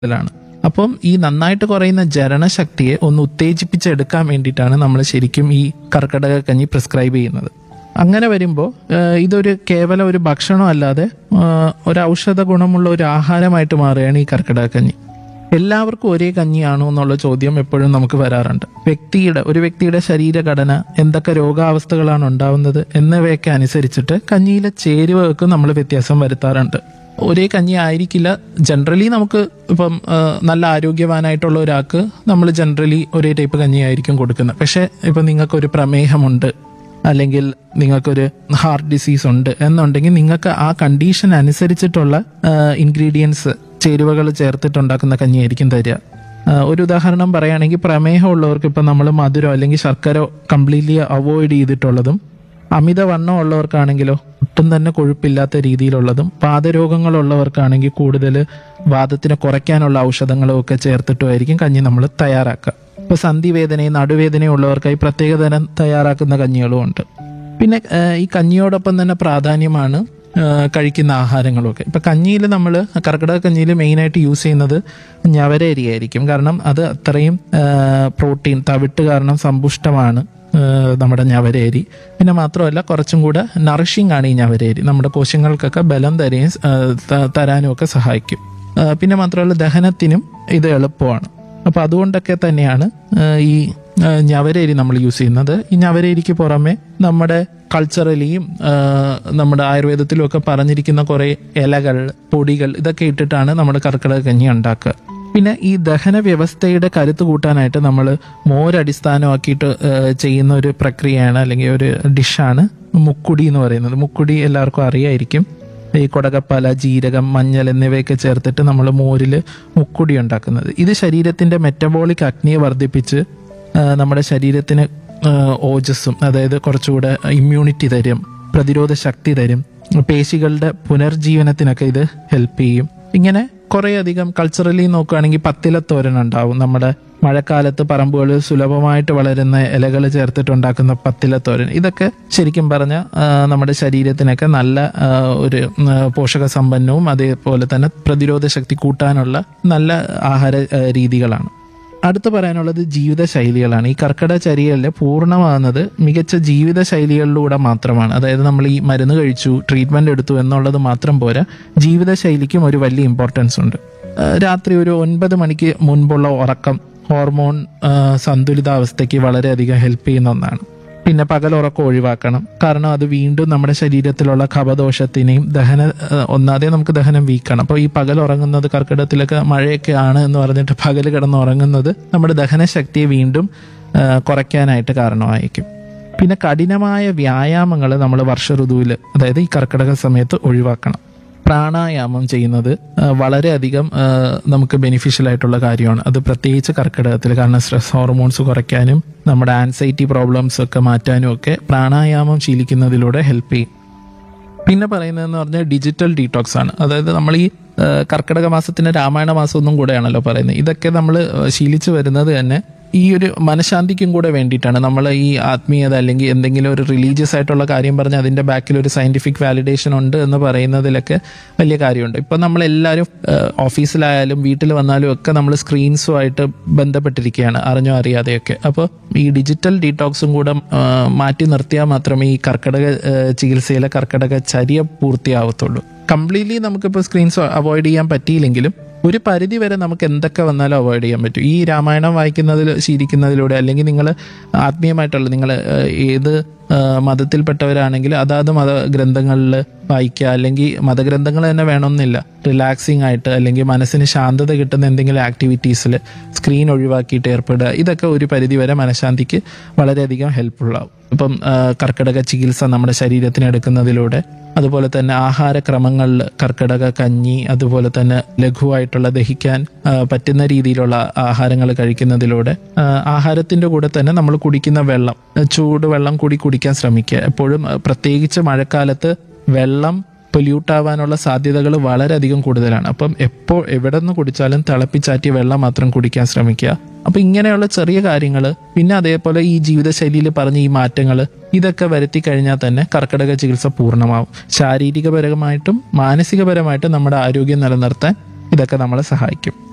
ലാണ് അപ്പം ഈ നന്നായിട്ട് കുറയുന്ന ജരണശക്തിയെ ഒന്ന് ഉത്തേജിപ്പിച്ചെടുക്കാൻ വേണ്ടിയിട്ടാണ് നമ്മൾ ശരിക്കും ഈ കർക്കിടക കഞ്ഞി പ്രിസ്ക്രൈബ് ചെയ്യുന്നത് അങ്ങനെ വരുമ്പോൾ ഇതൊരു കേവലം ഒരു ഭക്ഷണം അല്ലാതെ ആ, ഒരു ഔഷധ ഗുണമുള്ള ഒരു ആഹാരമായിട്ട് മാറുകയാണ് ഈ കർക്കിടക കഞ്ഞി എല്ലാവർക്കും ഒരേ കഞ്ഞിയാണോ എന്നുള്ള ചോദ്യം എപ്പോഴും നമുക്ക് വരാറുണ്ട് വ്യക്തിയുടെ ഒരു വ്യക്തിയുടെ ശരീരഘടന എന്തൊക്കെ രോഗാവസ്ഥകളാണ് ഉണ്ടാവുന്നത് എന്നിവയൊക്കെ അനുസരിച്ചിട്ട് കഞ്ഞിയിലെ ചേരുവകൾക്ക് നമ്മൾ വ്യത്യാസം വരുത്താറുണ്ട് ഒരേ കഞ്ഞി ആയിരിക്കില്ല ജനറലി നമുക്ക് ഇപ്പം ആ, നല്ല ആരോഗ്യവാനായിട്ടുള്ള ഒരാൾക്ക് നമ്മൾ ജനറലി ഒരേ ടൈപ്പ് കഞ്ഞി ആയിരിക്കും കൊടുക്കുന്നത് പക്ഷെ ഇപ്പം നിങ്ങൾക്കൊരു പ്രമേഹമുണ്ട് അല്ലെങ്കിൽ നിങ്ങൾക്കൊരു ഹാർട്ട് ഡിസീസ് ഉണ്ട് എന്നുണ്ടെങ്കിൽ നിങ്ങൾക്ക് ആ കണ്ടീഷൻ അനുസരിച്ചിട്ടുള്ള ഇൻഗ്രീഡിയൻസ് ചേരുവകൾ ചേർത്തിട്ടുണ്ടാക്കുന്ന കഞ്ഞിയായിരിക്കും തരിക ആ, ഒരു ഉദാഹരണം പറയുകയാണെങ്കിൽ പ്രമേഹം ഉള്ളവർക്ക് ഇപ്പം നമ്മൾ മധുരം അല്ലെങ്കിൽ ശർക്കര കംപ്ലീറ്റ്ലി അവോയ്ഡ് ചെയ്തിട്ടുള്ളതും അമിതവണ്ണം ഉള്ളവർക്കാണെങ്കിലോ ഒട്ടും തന്നെ കൊഴുപ്പില്ലാത്ത രീതിയിലുള്ളതും വാതരോഗങ്ങളുള്ളവർക്കാണെങ്കിൽ കൂടുതൽ വാദത്തിനെ കുറയ്ക്കാനുള്ള ഔഷധങ്ങളും ഒക്കെ ചേർത്തിട്ടുമായിരിക്കും കഞ്ഞി നമ്മൾ തയ്യാറാക്കുക ഇപ്പൊ സന്ധിവേദനയും നടുവേദനയും ഉള്ളവർക്കായി പ്രത്യേക തരം തയ്യാറാക്കുന്ന കഞ്ഞികളും ഉണ്ട് പിന്നെ ആ, ഈ കഞ്ഞിയോടൊപ്പം തന്നെ പ്രാധാന്യമാണ് ആ, കഴിക്കുന്ന ആഹാരങ്ങളൊക്കെ ഇപ്പൊ കഞ്ഞിയിൽ നമ്മൾ കർക്കിടക കഞ്ഞിയിൽ മെയിനായിട്ട് യൂസ് ചെയ്യുന്നത് ഞവര അരിയായിരിക്കും കാരണം അത് അത്രയും പ്രോട്ടീൻ തവിട്ട് കാരണം സമ്പുഷ്ടമാണ് ആ, നമ്മുടെ ഞവരേരി പിന്നെ മാത്രമല്ല കുറച്ചും കൂടെ നറിഷിംഗ് ആണ് ഈ ഞവരേരി നമ്മുടെ കോശങ്ങൾക്കൊക്കെ ബലം തരുകയും ആ, ത- തരാനും ഒക്കെ സഹായിക്കും ആ, പിന്നെ മാത്രമല്ല ദഹനത്തിനും ഇത് എളുപ്പമാണ് അപ്പൊ അതുകൊണ്ടൊക്കെ തന്നെയാണ് ആ, ഈ ആ, ഞവരേരി നമ്മൾ യൂസ് ചെയ്യുന്നത് ഈ ഞവരേരിക്ക് പുറമെ നമ്മുടെ കൾച്ചറലിയും ആ, നമ്മുടെ ആയുർവേദത്തിലും ഒക്കെ പറഞ്ഞിരിക്കുന്ന കുറെ ഇലകൾ പൊടികൾ ഇതൊക്കെ ഇട്ടിട്ടാണ് നമ്മൾ കർക്കിടക കഞ്ഞി ഉണ്ടാക്കുക പിന്നെ ഈ ദഹന വ്യവസ്ഥയുടെ കരുത്ത് കൂട്ടാനായിട്ട് നമ്മൾ മോരടിസ്ഥാനമാക്കിയിട്ട് ആ, ചെയ്യുന്ന ഒരു പ്രക്രിയയാണ് അല്ലെങ്കിൽ ഒരു ഡിഷാണ് മുക്കുടി എന്ന് പറയുന്നത് മുക്കുടി എല്ലാവർക്കും അറിയായിരിക്കും ഈ കൊടകപ്പാല ജീരകം മഞ്ഞൾ എന്നിവയൊക്കെ ചേർത്തിട്ട് നമ്മൾ മോരിൽ മുക്കുടി ഉണ്ടാക്കുന്നത് ഇത് ശരീരത്തിന്റെ മെറ്റബോളിക് അഗ്നിയെ വർദ്ധിപ്പിച്ച് ആ, നമ്മുടെ ശരീരത്തിന് ആ, ഓജസ്സും അതായത് കുറച്ചുകൂടെ ഇമ്മ്യൂണിറ്റി തരും പ്രതിരോധ ശക്തി തരും പേശികളുടെ പുനർജീവനത്തിനൊക്കെ ഇത് ഹെൽപ്പ് ചെയ്യും ഇങ്ങനെ കുറേയധികം കൾച്ചറലി നോക്കുകയാണെങ്കിൽ പത്തിലത്തോരൻ ഉണ്ടാവും നമ്മുടെ മഴക്കാലത്ത് പറമ്പുകളിൽ സുലഭമായിട്ട് വളരുന്ന ഇലകൾ ചേർത്തിട്ടുണ്ടാക്കുന്ന പത്തിലത്തോരൻ ഇതൊക്കെ ശരിക്കും പറഞ്ഞ നമ്മുടെ ശരീരത്തിനൊക്കെ നല്ല ആ, ഒരു ഉം, ആ, പോഷക സമ്പന്നവും അതേപോലെ തന്നെ പ്രതിരോധ ശക്തി കൂട്ടാനുള്ള നല്ല ആഹാര ആ, രീതികളാണ് അടുത്ത് പറയാനുള്ളത് ജീവിതശൈലികളാണ് ഈ കർക്കിടക ചര്യകളിൽ പൂർണ്ണമാകുന്നത് മികച്ച ജീവിതശൈലികളിലൂടെ മാത്രമാണ് അതായത് നമ്മൾ ഈ മരുന്ന് കഴിച്ചു ട്രീറ്റ്മെന്റ് എടുത്തു എന്നുള്ളത് മാത്രം പോരാ ജീവിതശൈലിക്കും ഒരു വലിയ ഇമ്പോർട്ടൻസ് ഉണ്ട് ആ, രാത്രി ഒരു ഒൻപത് മണിക്ക് മുൻപുള്ള ഉറക്കം ഹോർമോൺ ആ, സന്തുലിതാവസ്ഥയ്ക്ക് വളരെയധികം ഹെൽപ്പ് ചെയ്യുന്ന ഒന്നാണ് പിന്നെ പകൽ ഉറക്കം ഒഴിവാക്കണം കാരണം അത് വീണ്ടും നമ്മുടെ ശരീരത്തിലുള്ള കഫദോഷത്തിനെയും ദഹന ആ, ഒന്നാതെ നമുക്ക് ദഹനം വീക്കണം അപ്പോൾ ഈ പകൽ ഉറങ്ങുന്നത് കർക്കിടകത്തിലൊക്കെ മഴയൊക്കെ ആണ് എന്ന് പറഞ്ഞിട്ട് പകൽ കിടന്ന് ഉറങ്ങുന്നത് നമ്മുടെ ദഹനശക്തിയെ വീണ്ടും ആ, കുറയ്ക്കാനായിട്ട് കാരണമായിരിക്കും പിന്നെ കഠിനമായ വ്യായാമങ്ങൾ നമ്മൾ വർഷ ഋതുവിൽ അതായത് ഈ കർക്കിടക സമയത്ത് ഒഴിവാക്കണം പ്രാണായാമം ചെയ്യുന്നത് ആ, വളരെയധികം ആ, നമുക്ക് ബെനിഫിഷ്യൽ ആയിട്ടുള്ള കാര്യമാണ് അത് പ്രത്യേകിച്ച് കർക്കിടകത്തിൽ കാരണം സ്ട്രെസ് ഹോർമോൺസ് കുറയ്ക്കാനും നമ്മുടെ ആൻസൈറ്റി പ്രോബ്ലംസ് ഒക്കെ മാറ്റാനും ഒക്കെ പ്രാണായാമം ശീലിക്കുന്നതിലൂടെ ഹെൽപ്പ് ചെയ്യും പിന്നെ പറയുന്നതെന്ന് പറഞ്ഞാൽ ഡിജിറ്റൽ ഡീടോക്സ് ആണ് അതായത് നമ്മൾ ഈ ആ, കർക്കിടക മാസത്തിന് രാമായണ മാസം ഒന്നും കൂടെയാണല്ലോ പറയുന്നത് ഇതൊക്കെ നമ്മൾ ശീലിച്ചു വരുന്നത് തന്നെ ഈ ഒരു മനഃശാന്തിക്കും കൂടെ വേണ്ടിയിട്ടാണ് നമ്മൾ ഈ ആത്മീയത അല്ലെങ്കിൽ എന്തെങ്കിലും ഒരു റിലീജിയസ് ആയിട്ടുള്ള കാര്യം പറഞ്ഞ് അതിന്റെ ബാക്കിൽ ഒരു സയന്റിഫിക് വാലിഡേഷൻ ഉണ്ട് എന്ന് പറയുന്നതിലൊക്കെ വലിയ കാര്യമുണ്ട് ഇപ്പൊ നമ്മൾ എല്ലാവരും ഓഫീസിലായാലും വീട്ടിൽ വന്നാലും ഒക്കെ നമ്മൾ സ്ക്രീൻസുമായിട്ട് ബന്ധപ്പെട്ടിരിക്കുകയാണ് അറിഞ്ഞോ അറിയാതെയൊക്കെ അപ്പോൾ ഈ ഡിജിറ്റൽ ഡീടോക്സും കൂടെ ആ, മാറ്റി നിർത്തിയാൽ മാത്രമേ ഈ കർക്കിടക ആ, ചികിത്സയിലെ കർക്കിടക ചര്യ പൂർത്തിയാവത്തുള്ളൂ കംപ്ലീറ്റ്ലി നമുക്കിപ്പോൾ സ്ക്രീൻസ് അവോയ്ഡ് ചെയ്യാൻ പറ്റിയില്ലെങ്കിലും ഒരു പരിധി വരെ നമുക്ക് എന്തൊക്കെ വന്നാലും അവോയ്ഡ് ചെയ്യാൻ പറ്റും ഈ രാമായണം വായിക്കുന്നതിൽ ശീലിക്കുന്നതിലൂടെ അല്ലെങ്കിൽ നിങ്ങൾ ആത്മീയമായിട്ടുള്ള നിങ്ങൾ ഏത് ആ, മതത്തിൽപ്പെട്ടവരാണെങ്കിൽ അതാത് മത ഗ്രന്ഥങ്ങളിൽ വായിക്കുക അല്ലെങ്കിൽ മതഗ്രന്ഥങ്ങൾ തന്നെ വേണമെന്നില്ല റിലാക്സിങ് ആയിട്ട് അല്ലെങ്കിൽ മനസ്സിന് ശാന്തത കിട്ടുന്ന എന്തെങ്കിലും ആക്ടിവിറ്റീസിൽ സ്ക്രീൻ ഒഴിവാക്കിയിട്ട് ഏർപ്പെടുക ഇതൊക്കെ ഒരു പരിധി വരെ മനഃശാന്തിക്ക് വളരെയധികം ഹെൽപ്ഫുൾ ആവും ഇപ്പം ആ, കർക്കിടക ചികിത്സ നമ്മുടെ ശരീരത്തിന് എടുക്കുന്നതിലൂടെ അതുപോലെ തന്നെ ആഹാരക്രമങ്ങളിൽ കർക്കിടക കഞ്ഞി അതുപോലെ തന്നെ ലഘുവായിട്ടുള്ള ദഹിക്കാൻ ആ, പറ്റുന്ന രീതിയിലുള്ള ആഹാരങ്ങൾ കഴിക്കുന്നതിലൂടെ ആ, ആഹാരത്തിന്റെ കൂടെ തന്നെ നമ്മൾ കുടിക്കുന്ന വെള്ളം ആ, ചൂട് വെള്ളം കൂടി കുടിക്കാൻ ശ്രമിക്കുക എപ്പോഴും ആ, പ്രത്യേകിച്ച് മഴക്കാലത്ത് വെള്ളം പൊല്യൂട്ട് ആവാനുള്ള സാധ്യതകൾ വളരെയധികം കൂടുതലാണ് അപ്പം എപ്പോൾ എവിടെ നിന്ന് കുടിച്ചാലും തിളപ്പിച്ചാറ്റിയ വെള്ളം മാത്രം കുടിക്കാൻ ശ്രമിക്കുക അപ്പൊ ഇങ്ങനെയുള്ള ചെറിയ കാര്യങ്ങൾ പിന്നെ അതേപോലെ ഈ ജീവിതശൈലിയിൽ പറഞ്ഞ ഈ മാറ്റങ്ങൾ ഇതൊക്കെ വരുത്തി കഴിഞ്ഞാൽ തന്നെ കർക്കിടക ചികിത്സ പൂർണ്ണമാവും ശാരീരികപരമായിട്ടും മാനസികപരമായിട്ടും നമ്മുടെ ആരോഗ്യം നിലനിർത്താൻ ഇതൊക്കെ നമ്മളെ സഹായിക്കും